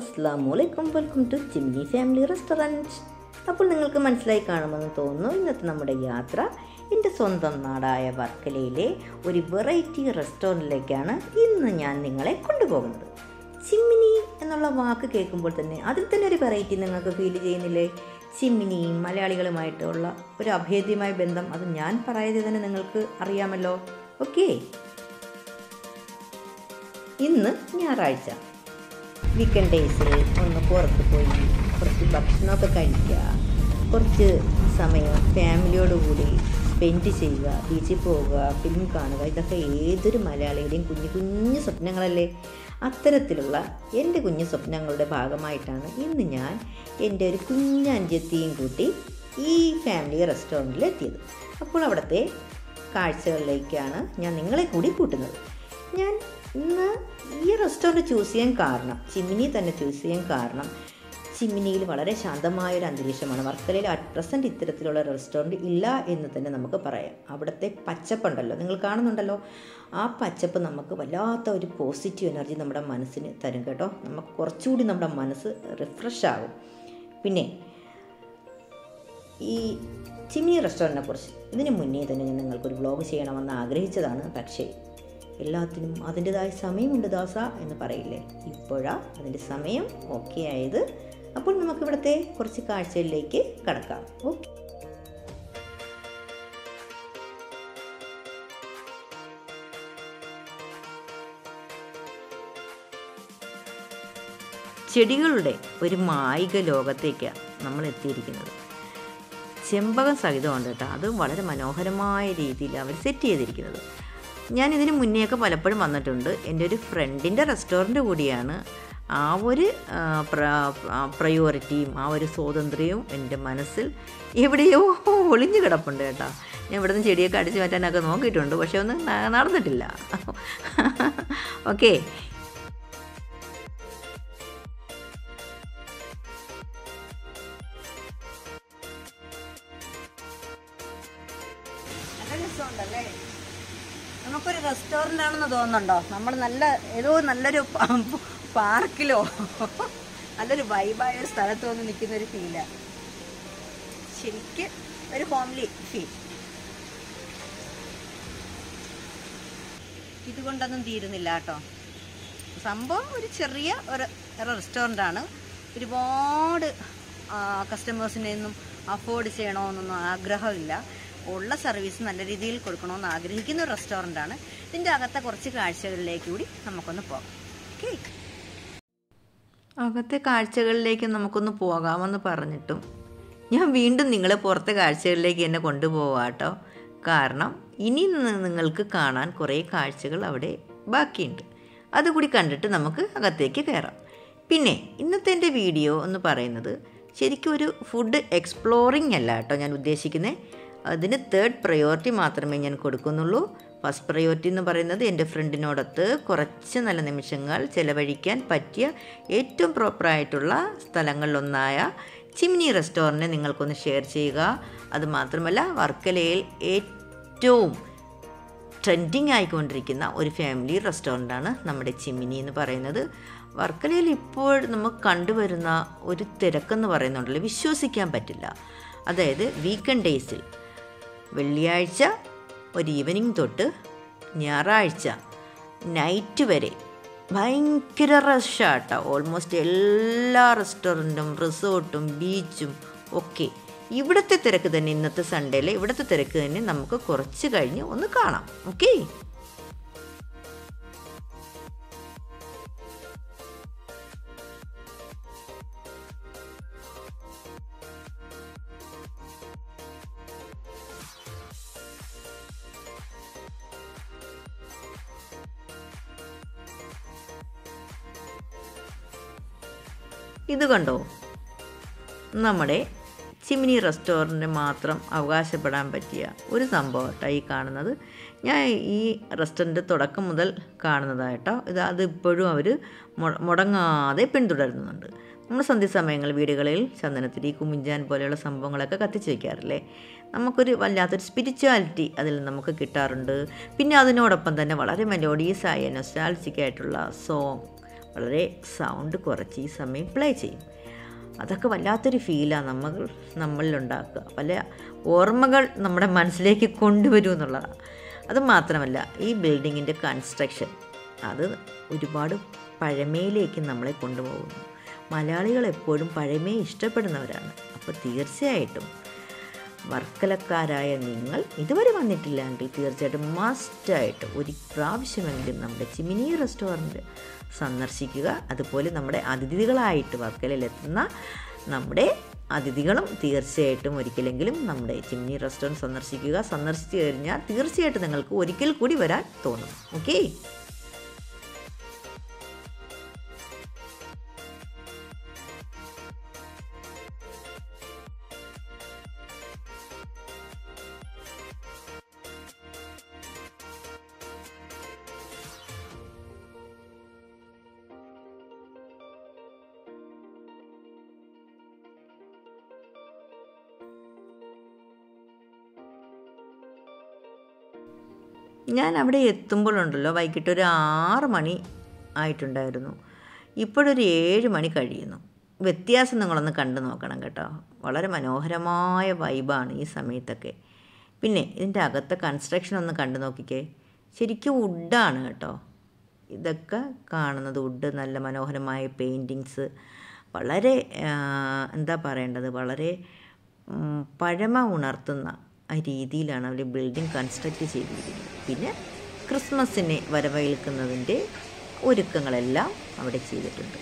അസ്സാം വലൈക്കും welcome to Chimney family restaurant അപ്പോൾ നിങ്ങൾക്ക് മനസ്സിലായി കാണുമെന്ന് തോന്നുന്നു ഇന്നത്തെ നമ്മുടെ യാത്ര എൻ്റെ സ്വന്തം നാടായ വർക്കലയിലെ ഒരു വെറൈറ്റി റെസ്റ്റോറൻറ്റിലേക്കാണ് ഇന്ന് ഞാൻ നിങ്ങളെ കൊണ്ടുപോകുന്നത് ചിമ്മിനി എന്നുള്ള വാക്ക് കേൾക്കുമ്പോൾ തന്നെ അതിൽ തന്നെ ഒരു വെറൈറ്റി നിങ്ങൾക്ക് ഫീൽ ചെയ്യുന്നില്ലേ ചിമ്മിനിയും മലയാളികളുമായിട്ടുള്ള ഒരു അഭേദ്യമായ ബന്ധം അത് ഞാൻ പറയാതെ തന്നെ നിങ്ങൾക്ക് അറിയാമല്ലോ ഓക്കേ ഇന്ന് ഞായറാഴ്ച വീക്കെൻഡ് ഡേയ്സിൽ ഒന്ന് പുറത്ത് പോയി കുറച്ച് ഭക്ഷണമൊക്കെ കഴിക്കുക കുറച്ച് സമയം ഫാമിലിയോടുകൂടി സ്പെൻഡ് ചെയ്യുക ബീച്ചിൽ പോവുക ഫിലിം കാണുക ഇതൊക്കെ ഏതൊരു മലയാളിയുടെയും കുഞ്ഞു കുഞ്ഞു സ്വപ്നങ്ങളല്ലേ അത്തരത്തിലുള്ള എൻ്റെ കുഞ്ഞു സ്വപ്നങ്ങളുടെ ഭാഗമായിട്ടാണ് ഇന്ന് ഞാൻ എൻ്റെ ഒരു കുഞ്ഞഞ്ചെത്തിയും കൂട്ടി ഈ ഫാമിലി റെസ്റ്റോറൻറ്റിൽ എത്തിയത് അപ്പോൾ അവിടുത്തെ കാഴ്ചകളിലേക്കാണ് ഞാൻ നിങ്ങളെ കൂടി കൂട്ടുന്നത് ഞാൻ ഇന്ന് ഈ റെസ്റ്റോറൻറ്റ് ചൂസ് ചെയ്യാൻ കാരണം ചിമ്മിനി തന്നെ ചൂസ് ചെയ്യാൻ കാരണം ചിമ്മിനിയിൽ വളരെ ശാന്തമായ ഒരു അന്തരീക്ഷമാണ് വർക്കലയിൽ അറ്റ് പ്രസൻറ്റ് ഇത്തരത്തിലുള്ള റെസ്റ്റോറൻറ്റ് ഇല്ല എന്ന് തന്നെ നമുക്ക് പറയാം അവിടുത്തെ പച്ചപ്പുണ്ടല്ലോ നിങ്ങൾ കാണുന്നുണ്ടല്ലോ ആ പച്ചപ്പ് നമുക്ക് വല്ലാത്ത ഒരു പോസിറ്റീവ് എനർജി നമ്മുടെ മനസ്സിന് തരും കേട്ടോ നമുക്ക് കുറച്ചുകൂടി നമ്മുടെ മനസ്സ് റിഫ്രഷ് ആകും പിന്നെ ഈ ചിമ്മിനി റെസ്റ്റോറൻറ്റിനെ കുറിച്ച് ഇതിന് മുന്നേ തന്നെ ഞാൻ നിങ്ങൾക്കൊരു വ്ളോഗ് ചെയ്യണമെന്ന് ആഗ്രഹിച്ചതാണ് പക്ഷേ എല്ലാത്തിനും അതിൻ്റെതായ സമയമുണ്ട് ദാസ എന്ന് പറയില്ലേ ഇപ്പോഴാ അതിൻ്റെ സമയം ഓക്കെ ആയത് അപ്പോൾ നമുക്ക് ഇവിടുത്തെ കുറച്ച് കാഴ്ചകളിലേക്ക് കടക്കാം ഓക്കെ ചെടികളുടെ ഒരു മായിക ലോകത്തേക്കാണ് നമ്മൾ എത്തിയിരിക്കുന്നത് ചെമ്പകം സഹിതമുണ്ട് കേട്ടോ അത് വളരെ മനോഹരമായ രീതിയിൽ അവർ സെറ്റ് ചെയ്തിരിക്കുന്നത് ഞാൻ ഇതിന് മുന്നേയൊക്കെ പലപ്പോഴും വന്നിട്ടുണ്ട് എൻ്റെ ഒരു ഫ്രണ്ടിൻ്റെ റെസ്റ്റോറൻറ്റ് കൂടിയാണ് ആ ഒരു പ്രയോറിറ്റിയും ആ ഒരു സ്വാതന്ത്ര്യവും എൻ്റെ മനസ്സിൽ എവിടെയോ ഒളിഞ്ഞു കിടപ്പുണ്ട് കേട്ടോ ഞാൻ ഇവിടുന്ന് ചെടിയൊക്കെ അടിച്ചു മാറ്റാനൊക്കെ നോക്കിയിട്ടുണ്ട് പക്ഷെ ഒന്നും നടന്നിട്ടില്ല ഓക്കെ നല്ല രസമുണ്ടല്ലേ നമുക്കൊരു റെസ്റ്റോറൻ്റ് ആണെന്ന് തോന്നുന്നുണ്ടോ നമ്മൾ നല്ല ഏതോ നല്ലൊരു പാർക്കിലോ നല്ലൊരു വൈബായ ഒരു സ്ഥലത്ത് വന്ന് നിൽക്കുന്ന ഒരു ഫീലാണ് ശരിക്ക് ഒരു ഹോംലി ഫീൽ ഇതുകൊണ്ടൊന്നും തീരുന്നില്ല കേട്ടോ സംഭവം ഒരു ചെറിയ ഒരു റെസ്റ്റോറൻ്റ് ആണ് ഒരുപാട് കസ്റ്റമേഴ്സിനെയൊന്നും അഫോർഡ് ചെയ്യണമെന്നൊന്നും ആഗ്രഹമില്ല ഉള്ള സർവീസ് നല്ല രീതിയിൽ കൊടുക്കണമെന്ന് ആഗ്രഹിക്കുന്ന ഒരു റെസ്റ്റോറൻ്റ് ആണ് ഇതിൻ്റെ അകത്തെ കുറച്ച് കാഴ്ചകളിലേക്ക് കൂടി നമുക്കൊന്ന് പോകാം ഓക്കെ അകത്തെ കാഴ്ചകളിലേക്ക് നമുക്കൊന്ന് പോകാമെന്ന് പറഞ്ഞിട്ടും ഞാൻ വീണ്ടും നിങ്ങളെ പുറത്തെ കാഴ്ചകളിലേക്ക് എന്നെ കൊണ്ടുപോകാം കേട്ടോ കാരണം ഇനി നിങ്ങൾക്ക് കാണാൻ കുറേ കാഴ്ചകൾ അവിടെ ബാക്കിയുണ്ട് അതുകൂടി കണ്ടിട്ട് നമുക്ക് അകത്തേക്ക് കയറാം പിന്നെ ഇന്നത്തെ എൻ്റെ വീഡിയോ എന്ന് പറയുന്നത് ശരിക്കും ഒരു ഫുഡ് എക്സ്പ്ലോറിംഗ് അല്ല കേട്ടോ ഞാൻ ഉദ്ദേശിക്കുന്നത് അതിന് തേർഡ് പ്രയോറിറ്റി മാത്രമേ ഞാൻ കൊടുക്കുന്നുള്ളൂ ഫസ്റ്റ് പ്രയോറിറ്റി എന്ന് പറയുന്നത് എൻ്റെ ഫ്രണ്ടിനോടൊത്ത് കുറച്ച് നല്ല നിമിഷങ്ങൾ ചിലവഴിക്കാൻ പറ്റിയ ഏറ്റവും പ്രോപ്പറായിട്ടുള്ള സ്ഥലങ്ങളിലൊന്നായ ചിമ്നി റെസ്റ്റോറൻറ്റ് നിങ്ങൾക്കൊന്ന് ഷെയർ ചെയ്യുക അതുമാത്രമല്ല വർക്കലയിൽ ഏറ്റവും ട്രെൻഡിങ് ആയിക്കൊണ്ടിരിക്കുന്ന ഒരു ഫാമിലി റെസ്റ്റോറൻ്റാണ് നമ്മുടെ ചിമ്മിനി എന്ന് പറയുന്നത് വർക്കലയിൽ ഇപ്പോൾ നമുക്ക് കണ്ടുവരുന്ന ഒരു തിരക്കെന്ന് പറയുന്നുണ്ടല്ലോ വിശ്വസിക്കാൻ പറ്റില്ല അതായത് വീക്കെൻഡ് ഡേയ്സിൽ വെള്ളിയാഴ്ച ഒരു ഈവനിങ് തൊട്ട് ഞായറാഴ്ച നൈറ്റ് വരെ ഭയങ്കര റഷാട്ടോ ഓൾമോസ്റ്റ് എല്ലാ റെസ്റ്റോറൻറ്റും റിസോർട്ടും ബീച്ചും ഒക്കെ ഇവിടുത്തെ തിരക്ക് തന്നെ ഇന്നത്തെ സൺഡേയിലെ ഇവിടുത്തെ തിരക്ക് തന്നെ നമുക്ക് കുറച്ച് കഴിഞ്ഞ് ഒന്ന് കാണാം ഓക്കേ ഇത് കണ്ടോ നമ്മുടെ ചിമ്മിനി റെസ്റ്റോറൻറ്റ് മാത്രം അവകാശപ്പെടാൻ പറ്റിയ ഒരു സംഭവമായിട്ടോ ഈ കാണുന്നത് ഞാൻ ഈ റെസ്റ്റോറൻറ്റ് തുടക്കം മുതൽ കാണുന്നതായിട്ടോ ഇത് അത് ഇപ്പോഴും അവർ മുടങ്ങാതെ പിന്തുടരുന്നുണ്ട് നമ്മൾ സന്ധ്യസമയങ്ങൾ വീടുകളിൽ ചന്ദനത്തിരി കുമിഞ്ചാൻ പോലെയുള്ള സംഭവങ്ങളൊക്കെ കത്തിച്ച് വയ്ക്കാറില്ലേ നമുക്കൊരു വല്ലാത്തൊരു സ്പിരിച്വാലിറ്റി അതിൽ നമുക്ക് കിട്ടാറുണ്ട് പിന്നെ അതിനോടൊപ്പം തന്നെ വളരെ മെലോഡിയസ് ആയ നൊസ്റ്റാൾജിക് ആയിട്ടുള്ള സോങ് വളരെ സൗണ്ട് കുറച്ച് ഈ സമയം പ്ലേ ചെയ്യും അതൊക്കെ വല്ലാത്തൊരു ഫീലാണ് നമ്മൾ നമ്മളിലുണ്ടാക്കുക പല ഓർമ്മകൾ നമ്മുടെ മനസ്സിലേക്ക് കൊണ്ടുവരും എന്നുള്ളതാണ് അത് മാത്രമല്ല ഈ ബിൽഡിങ്ങിൻ്റെ കൺസ്ട്രക്ഷൻ അത് ഒരുപാട് പഴമയിലേക്ക് നമ്മളെ കൊണ്ടുപോകുന്നു മലയാളികൾ എപ്പോഴും പഴമയെ ഇഷ്ടപ്പെടുന്നവരാണ് അപ്പോൾ തീർച്ചയായിട്ടും വർക്കലക്കാരായ നിങ്ങൾ ഇതുവരെ വന്നിട്ടില്ലെങ്കിൽ തീർച്ചയായിട്ടും മസ്റ്റായിട്ട് ഒരു പ്രാവശ്യമെങ്കിലും നമ്മുടെ ചിമിനി റെസ്റ്റോറൻറ്റ് സന്ദർശിക്കുക അതുപോലെ നമ്മുടെ അതിഥികളായിട്ട് വർക്കലയിലെത്തുന്ന നമ്മുടെ അതിഥികളും തീർച്ചയായിട്ടും ഒരിക്കലെങ്കിലും നമ്മുടെ ചിമ്നി റെസ്റ്റോറൻറ്റ് സന്ദർശിക്കുക സന്ദർശിച്ചു കഴിഞ്ഞാൽ തീർച്ചയായിട്ടും നിങ്ങൾക്ക് ഒരിക്കൽ കൂടി വരാൻ തോന്നും ഓക്കേ ഞാൻ അവിടെ എത്തുമ്പോഴുണ്ടല്ലോ വൈകിട്ട് ഒരു ആറ് മണി ആയിട്ടുണ്ടായിരുന്നു ഇപ്പോഴൊരു ഏഴ് മണി കഴിയുന്നു വ്യത്യാസം നിങ്ങളൊന്ന് കണ്ടു നോക്കണം കേട്ടോ വളരെ മനോഹരമായ വൈബാണ് ഈ സമയത്തൊക്കെ പിന്നെ ഇതിൻ്റെ അകത്തെ കൺസ്ട്രക്ഷൻ ഒന്ന് കണ്ടു നോക്കിക്കേ ശരിക്കും വുഡാണ് കേട്ടോ ഇതൊക്കെ കാണുന്നത് വുഡ് നല്ല മനോഹരമായ പെയിൻറ്റിങ്സ് വളരെ എന്താ പറയേണ്ടത് വളരെ പഴമ ഉണർത്തുന്ന ആ രീതിയിലാണ് അവർ ബിൽഡിംഗ് കൺസ്ട്രക്റ്റ് ചെയ്തിരിക്കുന്നത് പിന്നെ ക്രിസ്മസിനെ വരവേൽക്കുന്നതിൻ്റെ ഒരുക്കങ്ങളെല്ലാം അവിടെ ചെയ്തിട്ടുണ്ട്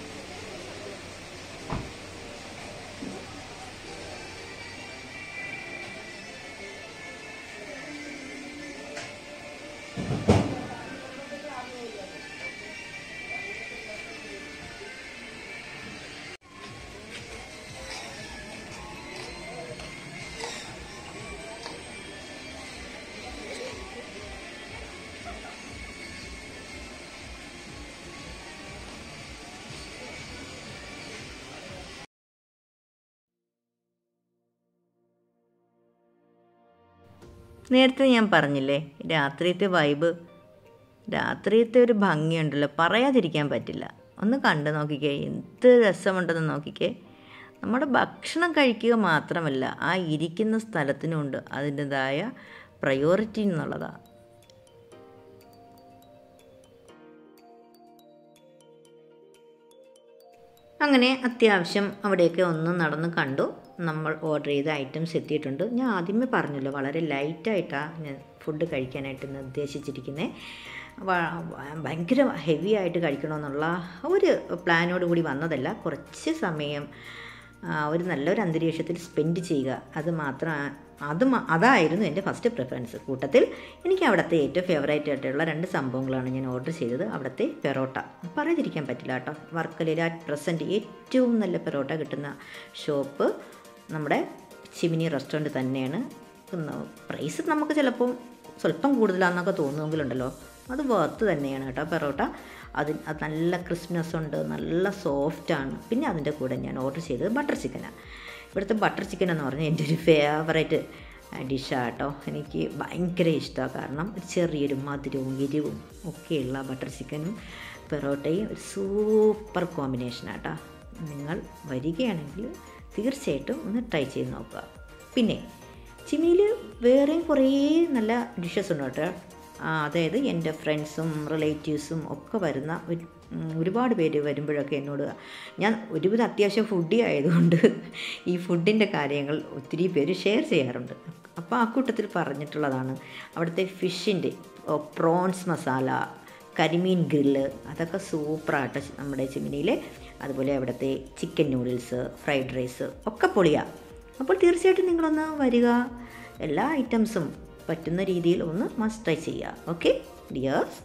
നേരത്തെ ഞാൻ പറഞ്ഞില്ലേ രാത്രിയത്തെ വൈബ് രാത്രിയത്തെ ഒരു ഭംഗിയുണ്ടല്ലോ പറയാതിരിക്കാൻ പറ്റില്ല ഒന്ന് കണ്ടു നോക്കിക്കേ എന്ത് രസമുണ്ടെന്ന് നോക്കിക്കേ നമ്മുടെ ഭക്ഷണം കഴിക്കുക മാത്രമല്ല ആ ഇരിക്കുന്ന സ്ഥലത്തിനുണ്ട് അതിൻ്റെതായ പ്രയോറിറ്റി എന്നുള്ളതാണ് അങ്ങനെ അത്യാവശ്യം അവിടെയൊക്കെ ഒന്ന് നടന്ന് കണ്ടു നമ്മൾ ഓർഡർ ചെയ്ത ഐറ്റംസ് എത്തിയിട്ടുണ്ട് ഞാൻ ആദ്യമേ പറഞ്ഞല്ലോ വളരെ ലൈറ്റായിട്ടാണ് ഞാൻ ഫുഡ് കഴിക്കാനായിട്ട് നിർദ്ദേശിച്ചിരിക്കുന്നത് ഭയങ്കര ഹെവി ആയിട്ട് കഴിക്കണമെന്നുള്ള ഒരു പ്ലാനോട് കൂടി വന്നതല്ല കുറച്ച് സമയം ഒരു നല്ലൊരു അന്തരീക്ഷത്തിൽ സ്പെൻഡ് ചെയ്യുക അത് മാത്രം അത് അതായിരുന്നു എൻ്റെ ഫസ്റ്റ് പ്രിഫറൻസ് കൂട്ടത്തിൽ എനിക്ക് അവിടുത്തെ ഏറ്റവും ഫേവറേറ്റ് ആയിട്ടുള്ള രണ്ട് സംഭവങ്ങളാണ് ഞാൻ ഓർഡർ ചെയ്തത് അവിടുത്തെ പെറോട്ട പറയാതിരിക്കാൻ പറ്റില്ല കേട്ടോ വർക്കലയിൽ അറ്റ് പ്രസൻറ്റ് ഏറ്റവും നല്ല പെറോട്ട കിട്ടുന്ന ഷോപ്പ് നമ്മുടെ ചിമിനി റെസ്റ്റോറൻറ്റ് തന്നെയാണ് പ്രൈസ് നമുക്ക് ചിലപ്പം സ്വല്പം കൂടുതലാണെന്നൊക്കെ തോന്നുമെങ്കിലുണ്ടല്ലോ അത് വർത്ത് തന്നെയാണ് കേട്ടോ പെറോട്ട അതിന് അത് നല്ല ക്രിസ്മസ് ഉണ്ട് നല്ല സോഫ്റ്റാണ് പിന്നെ അതിൻ്റെ കൂടെ ഞാൻ ഓർഡർ ചെയ്തത് ബട്ടർ ചിക്കനാണ് ഇവിടുത്തെ ബട്ടർ ചിക്കൻ എന്ന് പറഞ്ഞാൽ എൻ്റെ ഒരു ഫേവറേറ്റ് ഡിഷാണ് കേട്ടോ എനിക്ക് ഭയങ്കര ഇഷ്ടമാണ് കാരണം ചെറിയൊരു മധുരവും എരിവും ഒക്കെയുള്ള ബട്ടർ ചിക്കനും പെറോട്ടയും ഒരു സൂപ്പർ കോമ്പിനേഷനാണ് കേട്ടോ നിങ്ങൾ വരികയാണെങ്കിൽ തീർച്ചയായിട്ടും ഒന്ന് ട്രൈ ചെയ്ത് നോക്കുക പിന്നെ ചിമിയിൽ വേറെയും കുറേ നല്ല ഡിഷസ് ഉണ്ട് കേട്ടോ അതായത് എൻ്റെ ഫ്രണ്ട്സും റിലേറ്റീവ്സും ഒക്കെ വരുന്ന ഒരുപാട് പേര് വരുമ്പോഴൊക്കെ എന്നോട് ഞാൻ ഒരുവിധം അത്യാവശ്യം ഫുഡി ആയതുകൊണ്ട് ഈ ഫുഡിൻ്റെ കാര്യങ്ങൾ ഒത്തിരി പേര് ഷെയർ ചെയ്യാറുണ്ട് അപ്പോൾ ആ കൂട്ടത്തിൽ പറഞ്ഞിട്ടുള്ളതാണ് അവിടുത്തെ ഫിഷിൻ്റെ പ്രോൺസ് മസാല കരിമീൻ ഗ്രില്ല് അതൊക്കെ സൂപ്പറായിട്ട് നമ്മുടെ ചിമിനിയിലെ അതുപോലെ അവിടുത്തെ ചിക്കൻ നൂഡിൽസ് ഫ്രൈഡ് റൈസ് ഒക്കെ പൊളിയാണ് അപ്പോൾ തീർച്ചയായിട്ടും നിങ്ങളൊന്ന് വരിക എല്ലാ ഐറ്റംസും പറ്റുന്ന രീതിയിൽ ഒന്ന് മസ്റ്റ് ട്രൈ ചെയ്യുക ഓക്കെ ഡിയേഴ്സ്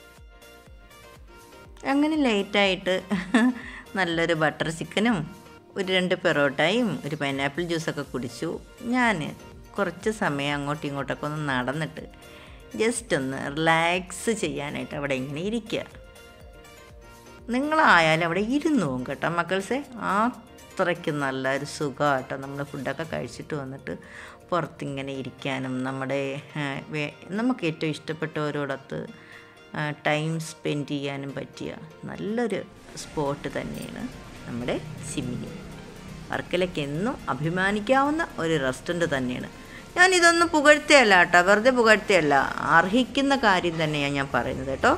അങ്ങനെ ലേറ്റായിട്ട് നല്ലൊരു ബട്ടർ ചിക്കനും ഒരു രണ്ട് പെറോട്ടയും ഒരു പൈനാപ്പിൾ ജ്യൂസൊക്കെ കുടിച്ചു ഞാൻ കുറച്ച് സമയം അങ്ങോട്ടും ഇങ്ങോട്ടൊക്കെ ഒന്ന് നടന്നിട്ട് ജസ്റ്റ് ഒന്ന് റിലാക്സ് ചെയ്യാനായിട്ട് അവിടെ ഇങ്ങനെ ഇരിക്കുക നിങ്ങളായാലും അവിടെ ഇരുന്നു പോകും കേട്ടോ മക്കൾസെ അത്രയ്ക്ക് നല്ലൊരു സുഖമാട്ടോ നമ്മൾ ഫുഡൊക്കെ കഴിച്ചിട്ട് വന്നിട്ട് പുറത്തിങ്ങനെ ഇരിക്കാനും നമ്മുടെ ആ, വേ- നമുക്ക് ഏറ്റവും ഇഷ്ടപ്പെട്ടവരോടൊത്ത് ടൈം സ്പെൻഡ് ചെയ്യാനും പറ്റിയ നല്ലൊരു സ്പോട്ട് തന്നെയാണ് നമ്മുടെ സിമിനി വർക്കലയ്ക്ക് എന്നും അഭിമാനിക്കാവുന്ന ഒരു റെസ്റ്റോറൻറ്റ് തന്നെയാണ് ഞാൻ ഇതൊന്നും പുകഴ്ത്തിയല്ല കേട്ടോ വെറുതെ പുകഴ്ത്തിയല്ല അർഹിക്കുന്ന കാര്യം തന്നെയാണ് ഞാൻ പറയുന്നത് കേട്ടോ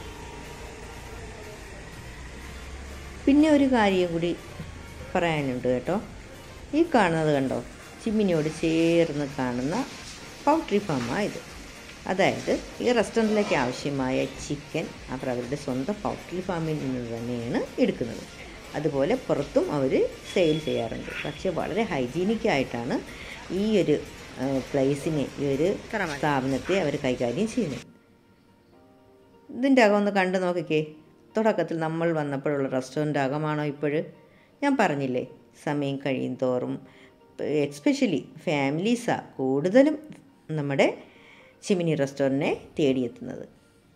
പിന്നെ ഒരു കാര്യം കൂടി പറയാനുണ്ട് കേട്ടോ ഈ കാണുന്നത് കണ്ടോ ചിമ്മിനിയോട് ചേർന്ന് കാണുന്ന പൗട്രി ഫാമാണ് ഇത് അതായത് ഈ റെസ്റ്റോറൻറ്റിലേക്ക് ആവശ്യമായ ചിക്കൻ അവർ അവരുടെ സ്വന്തം പൗട്രി ഫാമിൽ നിന്ന് തന്നെയാണ് എടുക്കുന്നത് അതുപോലെ പുറത്തും അവർ സെയിൽ ചെയ്യാറുണ്ട് പക്ഷേ വളരെ ഹൈജീനിക് ആയിട്ടാണ് ഈ ഒരു പ്ലേസിനെ ഈ ഒരു സ്ഥാപനത്തെ അവർ കൈകാര്യം ചെയ്യുന്നത് ഇതിൻ്റെ അകം ഒന്ന് കണ്ടു നോക്കിക്കേ തുടക്കത്തിൽ നമ്മൾ വന്നപ്പോഴുള്ള റെസ്റ്റോറൻ്റ് അകമാണോ ഇപ്പോൾ ഞാൻ പറഞ്ഞില്ലേ സമയം കഴിയും തോറും എക്സ്പെഷ്യലി ഫാമിലീസാണ് കൂടുതലും നമ്മുടെ ചിമിനി റെസ്റ്റോറൻറ്റിനെ തേടിയെത്തുന്നത്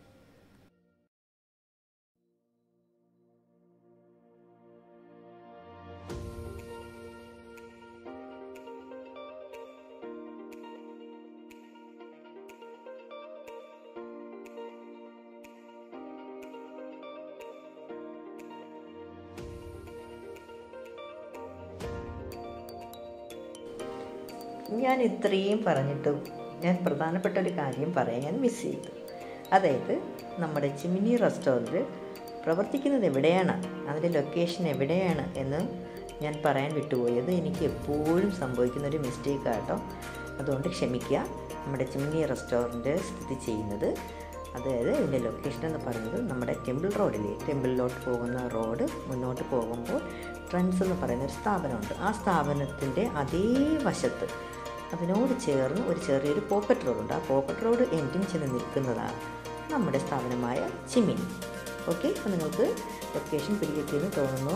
ഞാൻ ഇത്രയും പറഞ്ഞിട്ടും ഞാൻ പ്രധാനപ്പെട്ട ഒരു കാര്യം പറയാൻ മിസ് ചെയ്തു അതായത് നമ്മുടെ ചിമിനി റെസ്റ്റോറൻറ്റ് പ്രവർത്തിക്കുന്നത് എവിടെയാണ് അതിൻ്റെ ലൊക്കേഷൻ എവിടെയാണ് എന്ന് ഞാൻ പറയാൻ വിട്ടുപോയത് എനിക്ക് എപ്പോഴും സംഭവിക്കുന്ന ഒരു മിസ്റ്റേക്ക് ആട്ടോ അതുകൊണ്ട് ക്ഷമിക്കുക നമ്മുടെ ചിമിനി റെസ്റ്റോറൻറ്റ് സ്ഥിതി ചെയ്യുന്നത് അതായത് ഇതിൻ്റെ ലൊക്കേഷൻ എന്ന് പറയുന്നത് നമ്മുടെ ടെമ്പിൾ റോഡിലെ ടെമ്പിളിലോട്ട് പോകുന്ന റോഡ് മുന്നോട്ട് പോകുമ്പോൾ ട്രെൻഡ്സ് എന്ന് പറയുന്ന ഒരു സ്ഥാപനമുണ്ട് ആ സ്ഥാപനത്തിൻ്റെ അതേ വശത്ത് അതിനോട് ചേർന്ന് ഒരു ചെറിയൊരു പോക്കറ്റ് റോഡുണ്ട് ആ പോക്കറ്റ് റോഡ് എൻഡിൽ ചെന്ന് നിൽക്കുന്നതാണ് നമ്മുടെ സ്ഥാപനമായ ചിമിനി ഓക്കെ അപ്പോൾ നിങ്ങൾക്ക് ലൊക്കേഷൻ പിടികിട്ടിയെന്ന് തോന്നുന്നു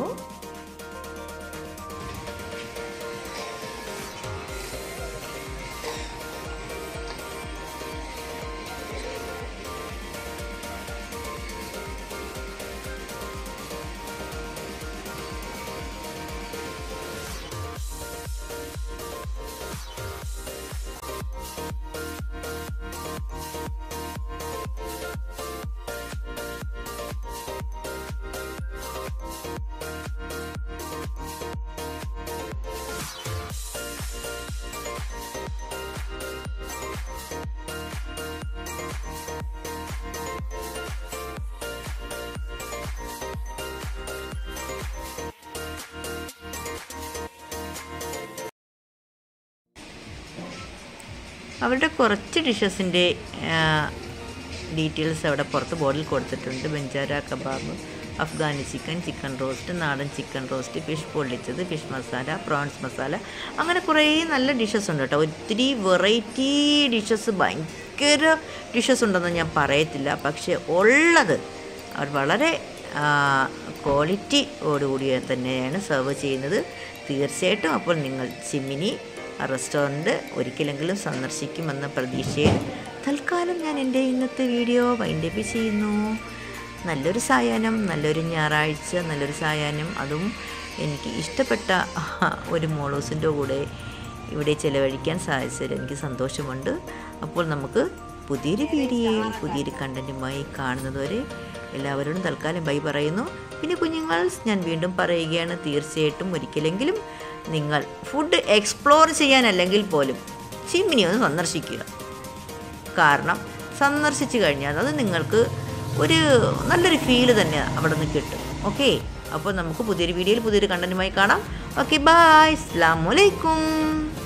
അവരുടെ കുറച്ച് ഡിഷസിൻ്റെ ഡീറ്റെയിൽസ് അവിടെ പുറത്ത് ബോർഡിൽ കൊടുത്തിട്ടുണ്ട് banjara kebab Afghani chicken chicken roast നാടൻ ചിക്കൻ റോസ്റ്റ് ഫിഷ് പൊള്ളിച്ചത് ഫിഷ് മസാല പ്രോൺസ് മസാല അങ്ങനെ കുറേ നല്ല ഡിഷസ് ഉണ്ട് കേട്ടോ ഒത്തിരി വെറൈറ്റി ഡിഷസ് ഭയങ്കര ഡിഷസ് ഉണ്ടെന്ന് ഞാൻ പറയത്തില്ല പക്ഷേ ഉള്ളത് അവർ വളരെ ക്വാളിറ്റി ഓടുകൂടി തന്നെയാണ് സെർവ് ചെയ്യുന്നത് തീർച്ചയായിട്ടും അപ്പോൾ നിങ്ങൾ ചിമ്മിനി റെസ്റ്റോറൻറ്റ് ഒരിക്കലെങ്കിലും സന്ദർശിക്കുമെന്ന പ്രതീക്ഷയിൽ തൽക്കാലം ഞാൻ എൻ്റെ ഇന്നത്തെ വീഡിയോ വൈൻഡപ്പ് ചെയ്യുന്നു നല്ലൊരു സായാഹ്നം നല്ലൊരു ഞായറാഴ്ച നല്ലൊരു സായാഹ്നം അതും എനിക്ക് ഇഷ്ടപ്പെട്ട ഒരു മോളൂസിൻ്റെ കൂടെ ഇവിടെ ചിലവഴിക്കാൻ സാധിച്ചതിൽ എനിക്ക് സന്തോഷമുണ്ട് അപ്പോൾ നമുക്ക് പുതിയൊരു വീഡിയോയിൽ പുതിയൊരു കണ്ടൻറ്റുമായി കാണുന്നതുവരെ എല്ലാവരോടും തൽക്കാലം ബൈ പറയുന്നു പിന്നെ കുഞ്ഞുങ്ങൾ ഞാൻ വീണ്ടും പറയുകയാണ് തീർച്ചയായിട്ടും ഒരിക്കലെങ്കിലും നിങ്ങൾ ഫുഡ് എക്സ്പ്ലോർ ചെയ്യാനല്ലെങ്കിൽ പോലും ചിമ്മിനി ഒന്ന് സന്ദർശിക്കുക കാരണം സന്ദർശിച്ചു കഴിഞ്ഞാൽ അത് നിങ്ങൾക്ക് ഒരു നല്ലൊരു ഫീല് തന്നെ അവിടെ നിന്ന് കിട്ടും ഓക്കെ അപ്പോൾ നമുക്ക് പുതിയൊരു വീഡിയോയിൽ പുതിയൊരു കണ്ടൻറ്റുമായി കാണാം ഓക്കെ ബായ് അസ്സാം വലൈക്കും